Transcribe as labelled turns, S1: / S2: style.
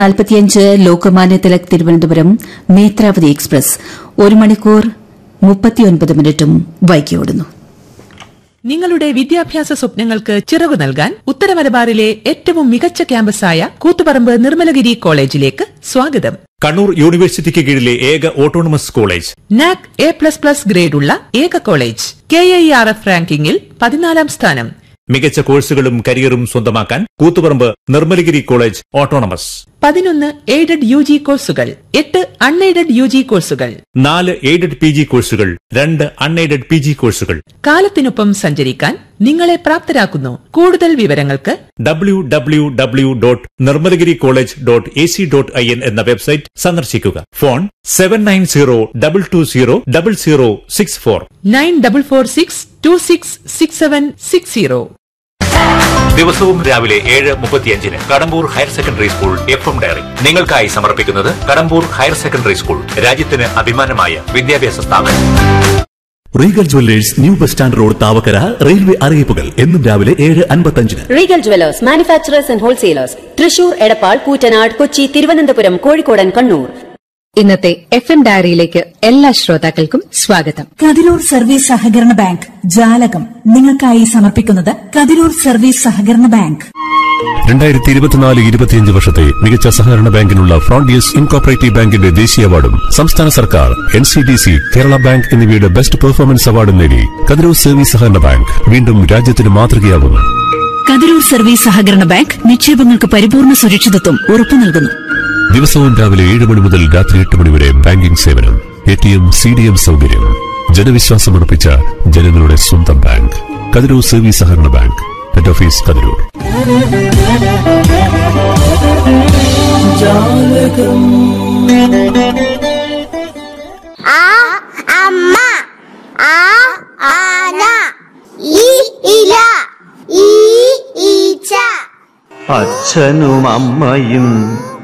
S1: നാൽപ്പത്തിയഞ്ച് ലോകമാന്യ തിലക് തിരുവനന്തപുരം നേത്രാവതി എക്സ്പ്രസ് ഒരു മണിക്കൂർ മുപ്പത്തിയൊൻപത് മിനിറ്റും വൈകിയോടുന്നു
S2: നിങ്ങളുടെ വിദ്യാഭ്യാസ സ്വപ്നങ്ങൾക്ക് ചിറകു നൽകാൻ ഉത്തരമലബാറിലെ ഏറ്റവും മികച്ച ക്യാമ്പസായ കൂത്തുപറമ്പ് നിർമ്മലഗിരി കോളേജിലേക്ക് സ്വാഗതം
S3: കണ്ണൂർ യൂണിവേഴ്സിറ്റിക്ക് കീഴിലെ ഏക autonomous college
S2: NAAC A plus plus ഗ്രേഡുള്ള ഏക college K I R F റാങ്കിങ്ങിൽ പതിനാലാം സ്ഥാനം
S3: മികച്ച കോഴ്സുകളും കരിയറും സ്വന്തമാക്കാൻ കൂത്തുപറമ്പ് നിർമ്മലഗിരി കോളേജ് ഓട്ടോണമസ്
S2: പതിനൊന്ന് എയ്ഡഡ് യു ജി കോഴ്സുകൾ എട്ട് അൺഎയ്ഡഡ് യു ജി കോഴ്സുകൾ
S3: നാല് എയ്ഡഡ് പി ജി കോഴ്സുകൾ രണ്ട് അൺഎയ്ഡഡ് പി ജി കോഴ്സുകൾ
S2: കാലത്തിനൊപ്പം സഞ്ചരിക്കാൻ നിങ്ങളെ പ്രാപ്തരാക്കുന്നു കൂടുതൽ വിവരങ്ങൾക്ക്
S3: W W W dot Nirmalagiri college dot A C dot I N എന്ന വെബ്സൈറ്റ് സന്ദർശിക്കുക phone seven nine zero double two zero double zero six four
S2: nine double four six two six six seven six zero
S3: ദിവസവും രാവിലെ ഏഴ് മുപ്പത്തിയഞ്ചിന് Kadambur higher secondary school F M diary നിങ്ങൾക്കായി സമർപ്പിക്കുന്നത് Kadambur higher secondary school രാജ്യത്തിന് അഭിമാനമായ വിദ്യാഭ്യാസ സ്ഥാപനം
S4: Regal jewellers new bus stand road Thavakkara railway അറിയിപ്പുകൾ എന്നും രാവിലെ ഏഴ് അൻപത്തഞ്ചിന്
S5: Regal jewellers manufacturers and wholesalers Thrissur Edappal Koottanad Kochi Thiruvananthapuram കോഴിക്കോടൻ കണ്ണൂർ
S6: ഇന്നത്തെ എഫ് എം ഡയറിയിലേക്ക് എല്ലാ ശ്രോതാക്കൾക്കും സ്വാഗതം
S7: കതിരൂർ സർവീസ് സഹകരണ ബാങ്ക് ജാലകം നിങ്ങൾക്കായി സമർപ്പിക്കുന്നത് കതിരൂർ സർവീസ് സഹകരണ ബാങ്ക്
S8: രണ്ടായിരത്തി ഇരുപത്തിനാല് ഇരുപത്തിയഞ്ച് വർഷത്തെ മികച്ച സഹകരണ ബാങ്കിനുള്ള ഫ്രോണ്ടിയസ് ഇൻകോപ്പറേറ്റീവ് ബാങ്കിന്റെ ദേശീയ അവാർഡും സംസ്ഥാന സർക്കാർ N C D C Kerala bank എന്നിവയുടെ ബെസ്റ്റ് പെർഫോമൻസ് അവാർഡും നേടി കതിരൂർ സർവീസ് സഹകരണ ബാങ്ക് വീണ്ടും രാജ്യത്തിന് മാതൃകയാവുന്നു
S7: കതിരൂർ സർവീസ് സഹകരണ ബാങ്ക് നിക്ഷേപങ്ങൾക്ക് പരിപൂർണ സുരക്ഷിതത്വം ഉറപ്പു നൽകുന്നു
S8: ദിവസവും രാവിലെ ഏഴ് മണി മുതൽ രാത്രി എട്ട് മണി വരെ ബാങ്കിംഗ് സേവനം A T M C D M സൗകര്യം ജനവിശ്വാസമർപ്പിച്ച ജനങ്ങളുടെ സ്വന്തം ബാങ്ക് കതിരൂർ സർവീസ് സഹകരണ ബാങ്ക് ഹെഡ് ഓഫീസ് കതിരൂർ
S9: ആ അമ്മ ആ ആന ഈ ഇല ഈ ഈച്ച
S10: അച്ഛനും അമ്മയും